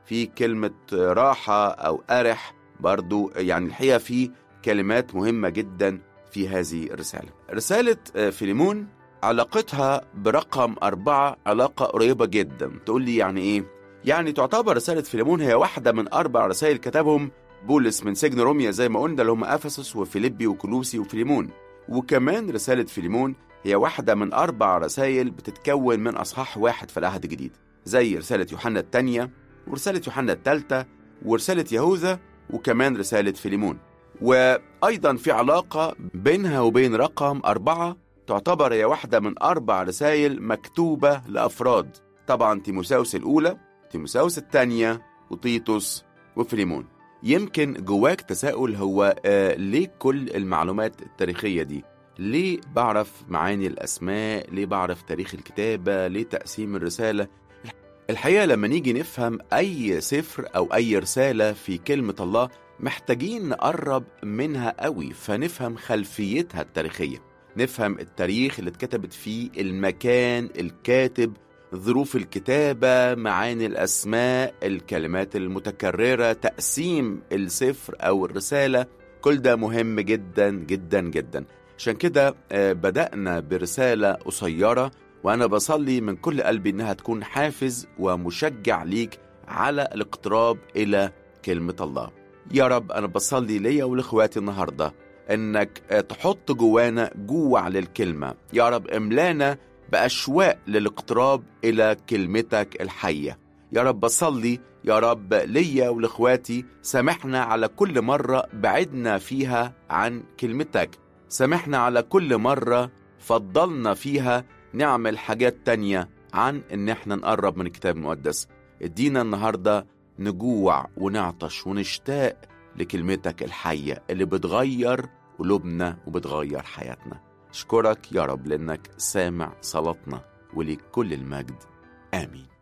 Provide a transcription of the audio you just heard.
في كلمة راحة أو أرح برضو يعني الحقيقة في كلمات مهمة جدا في هذه الرسالة رسالة فيليمون علاقتها برقم أربعة علاقة قريبة جدا تقول لي يعني إيه؟ يعني تعتبر رسالة فيليمون هي واحدة من أربع رسائل كتبهم بولس من سجن روميا زي ما قلنا اللي هم أفسس وفيليبي وكلوسي وفيليمون وكمان رسالة فيليمون هي واحدة من أربع رسائل بتتكون من أصحاح واحد في العهد الجديد زي رسالة يوحنا الثانية ورسالة يوحنا الثالثة ورسالة يهوذا وكمان رسالة فيليمون وأيضا في علاقة بينها وبين رقم أربعة تعتبر هي واحدة من أربع رسائل مكتوبة لأفراد طبعا تيموساوس الأولى تيموساوس الثانية وتيتوس وفيليمون يمكن جواك تساؤل هو آه ليه كل المعلومات التاريخية دي ليه بعرف معاني الأسماء ليه بعرف تاريخ الكتابة ليه تقسيم الرسالة الحقيقة لما نيجي نفهم أي سفر أو أي رسالة في كلمة الله محتاجين نقرب منها قوي فنفهم خلفيتها التاريخية نفهم التاريخ اللي اتكتبت فيه المكان الكاتب ظروف الكتابة معاني الأسماء الكلمات المتكررة تقسيم السفر أو الرسالة كل ده مهم جدا جدا جدا عشان كده بدأنا برسالة قصيرة وأنا بصلي من كل قلبي إنها تكون حافز ومشجع ليك على الاقتراب إلى كلمة الله يا رب أنا بصلي ليا ولإخواتي النهاردة إنك تحط جوانا جوع للكلمة يا رب املانا بأشواق للاقتراب إلى كلمتك الحية يا رب بصلي يا رب ليا ولإخواتي سامحنا على كل مرة بعدنا فيها عن كلمتك سامحنا على كل مرة فضلنا فيها نعمل حاجات تانية عن إن احنا نقرب من الكتاب المقدس ادينا النهاردة نجوع ونعطش ونشتاق لكلمتك الحية اللي بتغير قلوبنا وبتغير حياتنا أشكرك يا رب لأنك سامع صلاتنا وليك كل المجد آمين